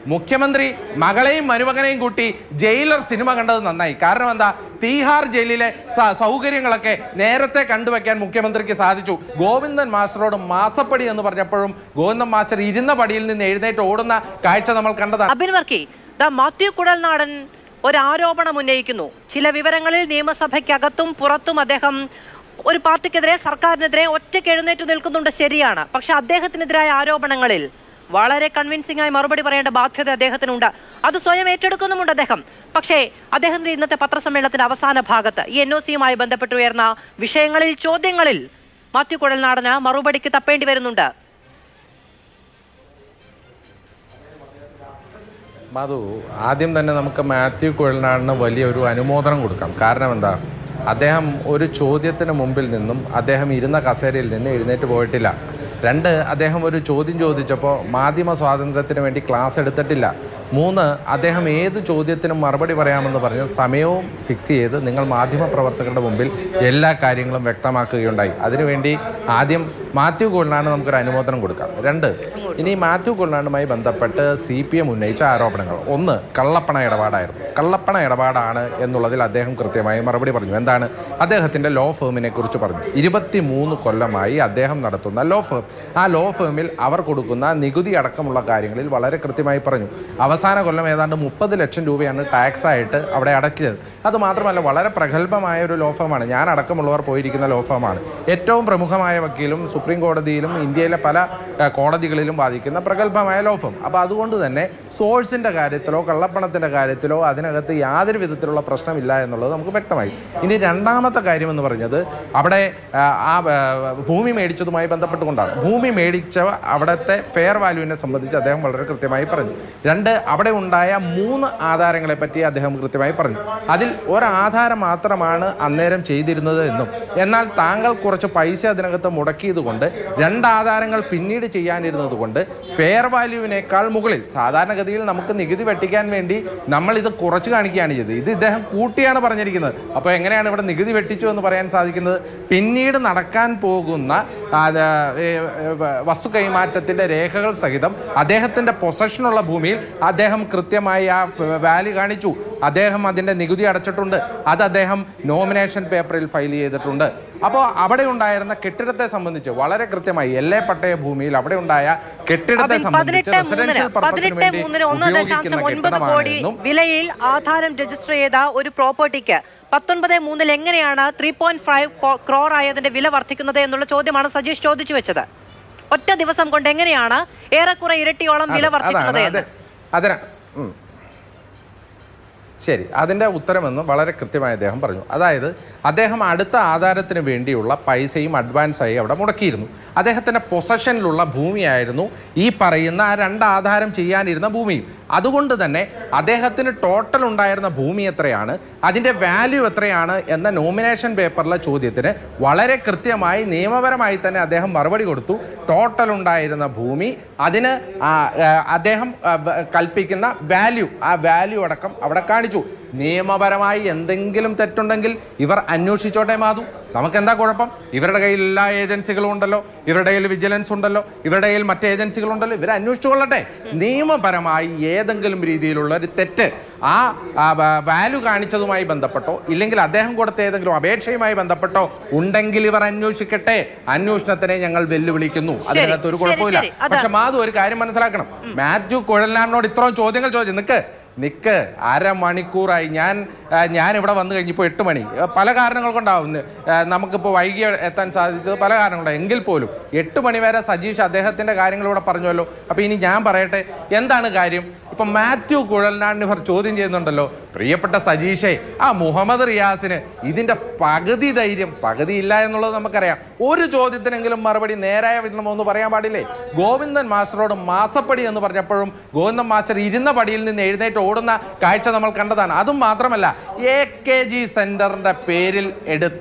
മുഖ്യമന്ത്രി മകളെയും മരുമകനെയും കൂട്ടി ജയിലർ സിനിമ കണ്ടത് നന്നായി കാരണം എന്താ തീഹാർ ജയിലിലെ സ- സൗകര്യങ്ങളൊക്കെ നേരത്തെ കണ്ടുവെക്കാൻ മുഖ്യമന്ത്രിക്ക് സാധിച്ചു ഗോവിന്ദൻ മാസ്റ്ററോട് മാസപ്പടി എന്ന് പറഞ്ഞപ്പോഴും ഗോവിന്ദൻ മാസ്റ്റർ ഇരുന്ന പടിയിൽ നിന്ന് എഴുന്നേറ്റ് ഓടുന്ന കാഴ്ച നമ്മൾ കണ്ടതാണ് അബിൻ വർക്കി ദാ മാത്യു കുഴൽനാടൻ ഒരു ആരോപണം ഉന്നയിക്കുന്നു ചില വിവരങ്ങളിൽ നിയമസഭയ്ക്കകത്തും പുറത്തും അദ്ദേഹം ഒരു പാർട്ടിക്കെതിരെ സർക്കാരിനെതിരെ ഒറ്റയ്ക്ക് എഴുന്നേറ്റ് നിൽക്കുന്നുണ്ട് ശരിയാണ് പക്ഷെ അദ്ദേഹത്തിനെതിരായ ആരോപണങ്ങളിൽ വളരെ കൺവിൻസിംഗ് ആയി മറുപടി പറയേണ്ട ബാധ്യത അദ്ദേഹത്തിനുണ്ട് അത് സ്വയം ഏറ്റെടുക്കുന്നുമുണ്ട് അദ്ദേഹം പക്ഷേ അദ്ദേഹത്തിന്റെ ഇന്നത്തെ പത്രസമ്മേളനത്തിന്റെ അവസാന ഭാഗത്ത് ഈ എൻ ഒ സിയുമായി ബന്ധപ്പെട്ട് ഉയർന്ന വിഷയങ്ങളിൽ ചോദ്യങ്ങളിൽ മാത്യു കുഴൽനാടന് മറുപടിക്ക് തപ്പേണ്ടി വരുന്നുണ്ട് മധു ആദ്യം തന്നെ നമുക്ക് മാത്യു കുഴൽനാടിന് വലിയൊരു അനുമോദനം കൊടുക്കാം കാരണം എന്താ അദ്ദേഹം ഒരു ചോദ്യത്തിന് മുമ്പിൽ നിന്നും അദ്ദേഹം ഇരുന്ന കസേരയിൽ നിന്ന് എഴുന്നേറ്റ് പോയിട്ടില്ല രണ്ട് അദ്ദേഹം ഒരു ചോദ്യം ചോദിച്ചപ്പോൾ മാധ്യമ സ്വാതന്ത്ര്യത്തിന് വേണ്ടി ക്ലാസ് എടുത്തിട്ടില്ല മൂന്ന് അദ്ദേഹം ഏത് ചോദ്യത്തിനും മറുപടി പറയാമെന്ന് പറഞ്ഞ് സമയവും ഫിക്സ് ചെയ്ത് നിങ്ങൾ മാധ്യമ പ്രവർത്തകരുടെ മുമ്പിൽ എല്ലാ കാര്യങ്ങളും വ്യക്തമാക്കുകയുണ്ടായി അതിനുവേണ്ടി ആദ്യം മാത്യു കുഴൽനാടിന് നമുക്കൊരു അനുമോദനം കൊടുക്കാം രണ്ട് ഇനി മാത്യു കുഴൽനാടുമായി ബന്ധപ്പെട്ട് സി പി എം ഉന്നയിച്ച ആരോപണങ്ങൾ ഒന്ന് കള്ളപ്പണ ഇടപാടായിരുന്നു കള്ളപ്പണ ഇടപാടാണ് എന്നുള്ളതിൽ അദ്ദേഹം കൃത്യമായി മറുപടി പറഞ്ഞു എന്താണ് അദ്ദേഹത്തിൻ്റെ ലോ ഫേമിനെ കുറിച്ച് പറഞ്ഞു ഇരുപത്തി മൂന്ന് കൊല്ലമായി അദ്ദേഹം നടത്തുന്ന ലോ ഫേം ആ ലോ ഫേമിൽ അവർ കൊടുക്കുന്ന നികുതി അടക്കമുള്ള കാര്യങ്ങളിൽ വളരെ കൃത്യമായി പറഞ്ഞു അവസാന കൊല്ലം ഏതാണ്ട് മുപ്പത് ലക്ഷം രൂപയാണ് ടാക്സ് ആയിട്ട് അവിടെ അടക്കിയത് അത് മാത്രമല്ല വളരെ പ്രഗത്ഭമായ ഒരു ലോ ഫേമാണ് ഞാൻ അടക്കമുള്ളവർ പോയിരിക്കുന്ന ലോ ഫേമാണ് ഏറ്റവും പ്രമുഖമായ വക്കീലും സുപ്രീം കോടതിയിലും ഇന്ത്യയിലെ പല ആ, കോടതികളിലും ബാധിക്കുന്ന പ്രഗത്ഭമായ ലോ ഫേം അപ്പോൾ അതുകൊണ്ട് തന്നെ സോഴ്സിൻ്റെ കാര്യത്തിലോ കള്ളപ്പണത്തിൻ്റെ കാര്യത്തിലോ അതിനകത്ത് യാതൊരു വിധത്തിലുള്ള പ്രശ്നമില്ല എന്നുള്ളത് നമുക്ക് വ്യക്തമായി ഇനി രണ്ടാമത്തെ കാര്യം എന്ന് പറഞ്ഞത് അവിടെ ആ, ആ ആ, ഭൂമി മേടിച്ചതുമായി ബന്ധപ്പെട്ടുകൊണ്ടാണ് ഭൂമി മേടിച്ച അവിടുത്തെ ഫെയർ വാല്യൂവിനെ സംബന്ധിച്ച് അദ്ദേഹം വളരെ കൃത്യമായി പറഞ്ഞു രണ്ട് അവിടെ ഉണ്ടായ മൂന്ന് ആധാരങ്ങളെ പറ്റി അദ്ദേഹം കൃത്യമായി പറഞ്ഞു അതിൽ ഒരാധാരം മാത്രമാണ് അന്നേരം ചെയ്തിരുന്നത് എന്നും എന്നാൽ താങ്കൾ കുറച്ച് പൈസ അതിനകത്ത് മുടക്കിയത് കൊണ്ട് രണ്ട് ആധാരങ്ങൾ പിന്നീട് ചെയ്യാനിരുന്നത് കൊണ്ട് ഫെയർ വാല്യൂവിനേക്കാൾ മുകളിൽ സാധാരണഗതിയിൽ നമുക്ക് നികുതി വെട്ടിക്കാൻ വേണ്ടി നമ്മൾ ഇത് കുറച്ച് കാണിക്കുകയാണ് ചെയ്തത് ഇത് ഇദ്ദേഹം കൂട്ടിയാണ് പറഞ്ഞിരിക്കുന്നത് അപ്പോൾ എങ്ങനെയാണ് ഇവിടെ നികുതി വെട്ടിച്ചു എന്ന് പറയാൻ സാധിക്കുന്നത് പിന്നീട് നടക്കാൻ പോകുന്ന ആ, ആ, ഏ, ഏ, വസ്തു കൈമാറ്റത്തിന്റെ രേഖകൾ സഹിതം അദ്ദേഹത്തിന്റെ പൊസഷനുള്ള ഭൂമിയിൽ അദ്ദേഹം കൃത്യമായി ആ വാല്യൂ കാണിച്ചു അദ്ദേഹം അതിന്റെ നികുതി അടച്ചിട്ടുണ്ട് അത് അദ്ദേഹം നോമിനേഷൻ പേപ്പറിൽ ഫയൽ ചെയ്തിട്ടുണ്ട് അപ്പോൾ അവിടെ ഉണ്ടായിരുന്ന കെട്ടിടത്തെ സംബന്ധിച്ച് വളരെ കൃത്യമായി എല്ലേ പട്ടയ ഭൂമിയിൽ അവിടെ ഉണ്ടായ കെട്ടിടത്തെ അതിൽ സംബന്ധിച്ച് പതിനെട്ട് റെസിഡൻഷ്യൽ മൂന്നിന് പർപ്പസിന് പതിനെട്ട് വേണ്ടി മൂന്നിന് ഒന്ന് ഉപയോഗിക്കുന്ന ദശാംശം ഒൻപത് കെട്ടിടമാണ് കോടി എന്നും വിലയിൽ ആധാരം രജിസ്റ്റർ ചെയ്ത ഒരു പ്രോപ്പർട്ടിക്ക് പത്തൊൻപത് മൂന്നിൽ എങ്ങനെയാണ് ത്രീ പോയിന്റ് ഫൈവ് ക്രോർ ആയതിന്റെ വില വർദ്ധിക്കുന്നത് എന്നുള്ള ചോദ്യമാണ് സജീഷ് ചോദിച്ചു വെച്ചത് ഒറ്റ ദിവസം കൊണ്ട് എങ്ങനെയാണ് ഏറെക്കുറെ ഇരട്ടിയോളം വില അതെ, വർദ്ധിക്കുന്നത് അതാണ് എന്ന് അതെ അതിന് ഉം. ശരി അതിൻ്റെ ഉത്തരമെന്ന് വളരെ കൃത്യമായി അദ്ദേഹം പറഞ്ഞു അതായത് അദ്ദേഹം അടുത്ത ആധാരത്തിന് വേണ്ടിയുള്ള പൈസയും അഡ്വാൻസായി അവിടെ മുടക്കിയിരുന്നു അദ്ദേഹത്തിൻ്റെ പൊസഷനിലുള്ള ഭൂമിയായിരുന്നു ഈ പറയുന്ന ആ രണ്ട് ആധാരം ചെയ്യാനിരുന്ന ഭൂമിയും അതുകൊണ്ട് തന്നെ അദ്ദേഹത്തിന് ടോട്ടൽ ഉണ്ടായിരുന്ന ഭൂമി എത്രയാണ് അതിൻ്റെ വാല്യൂ എത്രയാണ് എന്ന നോമിനേഷൻ പേപ്പറിലെ ചോദ്യത്തിന് വളരെ കൃത്യമായി നിയമപരമായി തന്നെ അദ്ദേഹം മറുപടി കൊടുത്തു ടോട്ടൽ ഉണ്ടായിരുന്ന ഭൂമി അതിന് ആ, ആ, അദ്ദേഹം ആ, വ- കൽപ്പിക്കുന്ന വാല്യൂ ആ വാല്യൂ അടക്കം അവിടെ കാണിച്ചു നിയമപരമായി എന്തെങ്കിലും തെറ്റുണ്ടെങ്കിൽ ഇവർ അന്വേഷിച്ചോട്ടെ മാതു നമുക്ക് എന്താ കുഴപ്പം ഇവരുടെ കയ്യിൽ എല്ലാ ഏജൻസികളും ഉണ്ടല്ലോ ഇവരുടെ കയ്യിൽ വിജിലൻസ് ഉണ്ടല്ലോ ഇവരുടെ കയ്യിൽ മറ്റ് ഏജൻസികളുണ്ടല്ലോ ഇവർ അന്വേഷിച്ചു കൊള്ളട്ടെ നിയമപരമായി ഏതെങ്കിലും രീതിയിലുള്ള ഒരു തെറ്റ് ആ വാല്യൂ കാണിച്ചതുമായി ബന്ധപ്പെട്ടോ ഇല്ലെങ്കിൽ അദ്ദേഹം കൊടുത്ത ഏതെങ്കിലും അപേക്ഷയുമായി ബന്ധപ്പെട്ടോ ഉണ്ടെങ്കിൽ ഇവർ അന്വേഷിക്കട്ടെ അന്വേഷണത്തിനെ ഞങ്ങൾ വെല്ലുവിളിക്കുന്നു അതിനകത്ത് ഒരു ശരി, കുഴപ്പമില്ല ശരി, അതാ. പക്ഷെ മാധു ഒരു കാര്യം മനസ്സിലാക്കണം മാത്യു കുഴൽനാടിനോട് ഇത്രയും ചോദ്യങ്ങൾ ചോദിച്ചു നിക്ക് നിക്ക് അരമണിക്കൂറായി ഞാൻ ആ, ഞാൻ ഇവിടെ വന്നു കഴിഞ്ഞപ്പോൾ എട്ട് മണി ആ, പല കാരണങ്ങൾ കൊണ്ടാവും ആ, നമുക്കിപ്പോൾ വൈകി എത്താൻ സാധിച്ചത് പല കാരണങ്ങളുണ്ട് എങ്കിൽ പോലും എട്ട് മണി വരെ സജീഷ് അദ്ദേഹത്തിൻ്റെ കാര്യങ്ങൾ ഇവിടെ പറഞ്ഞല്ലോ അപ്പോൾ ഇനി ഞാൻ പറയട്ടെ എന്താണ് കാര്യം ഇപ്പം മാത്യു കുഴൽനാടിന് ഇവർ ചോദ്യം ചെയ്യുന്നുണ്ടല്ലോ പ്രിയപ്പെട്ട സജീഷേ ആ മുഹമ്മദ് റിയാസിന് ഇതിൻ്റെ പകുതി ധൈര്യം പകുതി ഇല്ല എന്നുള്ളത് നമുക്കറിയാം ഒരു ചോദ്യത്തിനെങ്കിലും മറുപടി നേരായ വിടണമോ എന്ന് പറയാൻ പാടില്ലേ ഗോവിന്ദൻ മാസ്റ്ററോട് മാസപ്പടി എന്ന് പറഞ്ഞപ്പോഴും ഗോവിന്ദൻ മാസ്റ്റർ ഇരുന്ന പടിയിൽ നിന്ന് എഴുന്നേറ്റ് ഓടുന്ന കാഴ്ച നമ്മൾ കണ്ടതാണ് അതും മാത്രമല്ല എ കെ ജി സെന്ററിന്റെ പേരിൽ എടുത്ത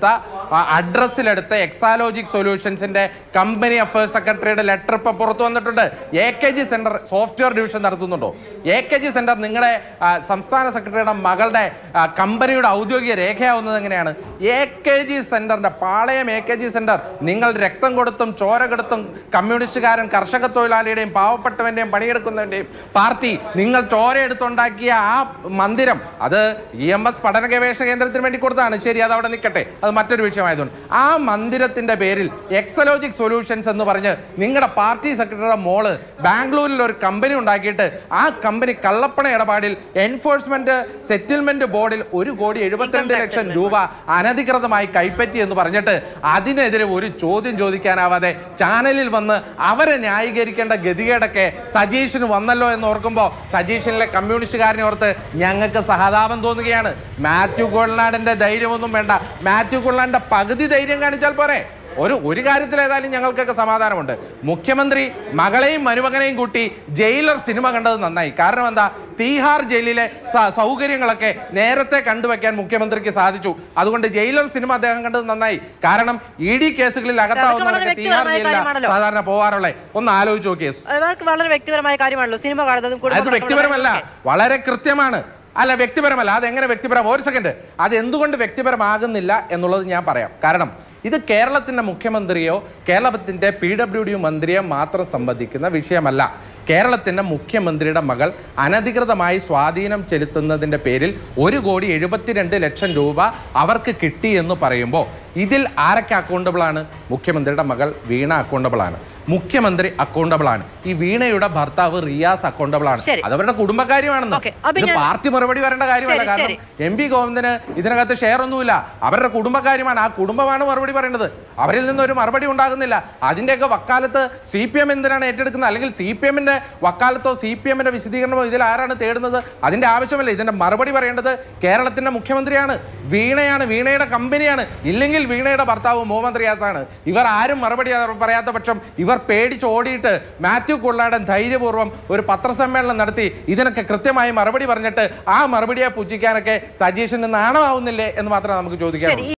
അഡ്രസ്സിലെടുത്ത് എക്സാലോജിക് സൊല്യൂഷൻസിന്റെ കമ്പനി അഫയേഴ്സ് സെക്രട്ടറിയുടെ ലെറ്റർ ഇപ്പൊ പുറത്തു വന്നിട്ടുണ്ട് A K G centre software division നടത്തുന്നുണ്ടോ എ കെ ജി സെന്റർ നിങ്ങളുടെ ആ, സംസ്ഥാന സെക്രട്ടറിയുടെ മകളുടെ ആ, കമ്പനിയുടെ ഔദ്യോഗിക രേഖയാവുന്നത് എങ്ങനെയാണ് എ കെ ജി സെന്ററിന്റെ പാളയം എ കെ ജി സെന്റർ നിങ്ങൾ രക്തം കൊടുത്തും ചോര കൊടുത്തും കമ്മ്യൂണിസ്റ്റുകാരൻ കർഷക തൊഴിലാളിയുടെയും പാവപ്പെട്ടവന്റെയും പണിയെടുക്കുന്നവന്റെയും പാർട്ടി നിങ്ങൾ ചോര എടുത്തുണ്ടാക്കിയ ആ മന്ദിരം അത് ഇ എം എസ് പഠന ഗവേഷണ കേന്ദ്രത്തിന് വേണ്ടി കൊടുത്തതാണ് ശരി അത് അവിടെ നിൽക്കട്ടെ അത് മറ്റൊരു വിഷയമായതുകൊണ്ട് ആ മന്ദിരത്തിന്റെ പേരിൽ എക്സലോജിക് സൊല്യൂഷൻസ് എന്ന് പറഞ്ഞ് നിങ്ങളുടെ പാർട്ടി സെക്രട്ടറിയുടെ മോള് ബാംഗ്ലൂരിൽ ഒരു കമ്പനി ഉണ്ടാക്കിയിട്ട് ആ കമ്പനി കള്ളപ്പണ ഇടപാടിൽ എൻഫോഴ്സ്മെന്റ് സെറ്റിൽമെന്റ് ബോർഡിൽ ഒരു കോടി എഴുപത്തിരണ്ട് ലക്ഷം രൂപ അനധികൃതമായി കൈപ്പറ്റി എന്ന് പറഞ്ഞിട്ട് അതിനെതിരെ ഒരു ചോദ്യം ചോദിക്കാനാവാതെ ചാനലിൽ വന്ന് അവരെ ന്യായീകരിക്കേണ്ട ഗതികേടൊക്കെ സജീഷിന് വന്നല്ലോ എന്ന് ഓർക്കുമ്പോൾ സജീഷിനിലെ കമ്മ്യൂണിസ്റ്റുകാരനെ ഓർത്ത് ഞങ്ങൾക്ക് സഹതാപം തോന്നുകയാണ് മാത്യു കൊള്ളനാടിന്റെ ധൈര്യമൊന്നും വേണ്ട മാത്യു കൊള്ളനാടിന്റെ പകുതി ധൈര്യം കാണിച്ചാൽ പോരെ ഒരു ഒരു കാര്യത്തിൽ ഏതായാലും ഞങ്ങൾക്കൊക്കെ സമാധാനമുണ്ട് മുഖ്യമന്ത്രി മകളെയും മരുമകനെയും കൂട്ടി ജയിലർ സിനിമ കണ്ടത് നന്നായി കാരണം എന്താ തീഹാർ ജയിലിലെ സ- സൗകര്യങ്ങളൊക്കെ നേരത്തെ കണ്ടുവെക്കാൻ മുഖ്യമന്ത്രിക്ക് സാധിച്ചു അതുകൊണ്ട് ജയിലർ സിനിമ അദ്ദേഹം കണ്ടത് നന്നായി കാരണം ഇ ഡി കേസുകളിൽ അകത്താവുന്നവരൊക്കെ തീഹാർ വ്യക്തിപരമായ ജയിലിലാണ് കാര്യമാണല്ലോ. സാധാരണ പോവാറുള്ളത് ഒന്ന് ആലോചിച്ച് നോക്കിയേ അവർക്ക് വളരെ വ്യക്തിപരമായ കാര്യമാണല്ലോ സിനിമ കാണുന്നതും അത് കുടുംബം വ്യക്തിപരമല്ല വളരെ കൃത്യമാണ് അല്ല വ്യക്തിപരമല്ല അത് എങ്ങനെ വ്യക്തിപരം ഒരു സെക്കൻഡ് അത് എന്തുകൊണ്ട് വ്യക്തിപരമാകുന്നില്ല എന്നുള്ളത് ഞാൻ പറയാം കാരണം ഇത് കേരളത്തിന്റെ മുഖ്യമന്ത്രിയോ കേരളത്തിന്റെ പി ഡബ്ല്യു ഡി മന്ത്രിയോ മാത്രം സംബന്ധിക്കുന്ന വിഷയമല്ല കേരളത്തിന്റെ മുഖ്യമന്ത്രിയുടെ മകൾ അനധികൃതമായി സ്വാധീനം ചെലുത്തുന്നതിന്റെ പേരിൽ ഒരു കോടി എഴുപത്തിരണ്ട് ലക്ഷം രൂപ അവർക്ക് കിട്ടി എന്ന് പറയുമ്പോൾ ഇതിൽ ആരൊക്കെ അക്കൗണ്ടബിൾ ആണ് മുഖ്യമന്ത്രിയുടെ മകൾ വീണ അക്കൗണ്ടബിൾ ആണ് മുഖ്യമന്ത്രി അക്കൗണ്ടബിൾ ആണ് ഈ വീണയുടെ ഭർത്താവ് റിയാസ് അക്കൗണ്ടബിൾ ആണ് ശരി. അത് അവരുടെ കുടുംബക്കാര്യമാണെന്ന് Okay, അപ്പൊ ഇത് ഞാൻ- പാർട്ടി മറുപടി വരേണ്ട കാര്യമല്ല ശരി, കാരണം ശരി. എം വി ഗോവിന്ദന് ഇതിനകത്ത് ഷെയർ ഒന്നുമില്ല അവരുടെ കുടുംബക്കാര്യമാണ് ആ കുടുംബമാണ് മറുപടി പറയേണ്ടത് അവരിൽ നിന്ന് ഒരു മറുപടി ഉണ്ടാകുന്നില്ല അതിന്റെയൊക്കെ വക്കാലത്ത് സി പി എം എന്തിനാണ് ഏറ്റെടുക്കുന്നത് അല്ലെങ്കിൽ സി പി എമ്മിന്റെ വക്കാലത്തോ സി പി എമ്മിന്റെ വിശദീകരണമോ ഇതിൽ ആരാണ് തേടുന്നത് അതിന്റെ ആവശ്യമല്ല ഇതിന്റെ മറുപടി പറയേണ്ടത് കേരളത്തിന്റെ മുഖ്യമന്ത്രിയാണ് വീണയാണ് വീണയുടെ കമ്പനിയാണ് ഇല്ലെങ്കിൽ വീണയുടെ ഭർത്താവ് മുഹമ്മദ് റിയാസാണ് ഇവർ ആരും മറുപടി പറയാത്ത പക്ഷം ഇവർ പേടിച്ച് ഓടിയിട്ട് മാത്യു കൊള്ളാടൻ ധൈര്യപൂർവ്വം ഒരു പത്രസമ്മേളനം നടത്തി ഇതിനൊക്കെ കൃത്യമായി മറുപടി പറഞ്ഞിട്ട് ആ മറുപടിയെ പുച്ഛിക്കാനൊക്കെ സജീഷിന് നാണമാവുന്നില്ലേ എന്ന് മാത്രമേ നമുക്ക് ചോദിക്കാനുള്ളൂ ശരി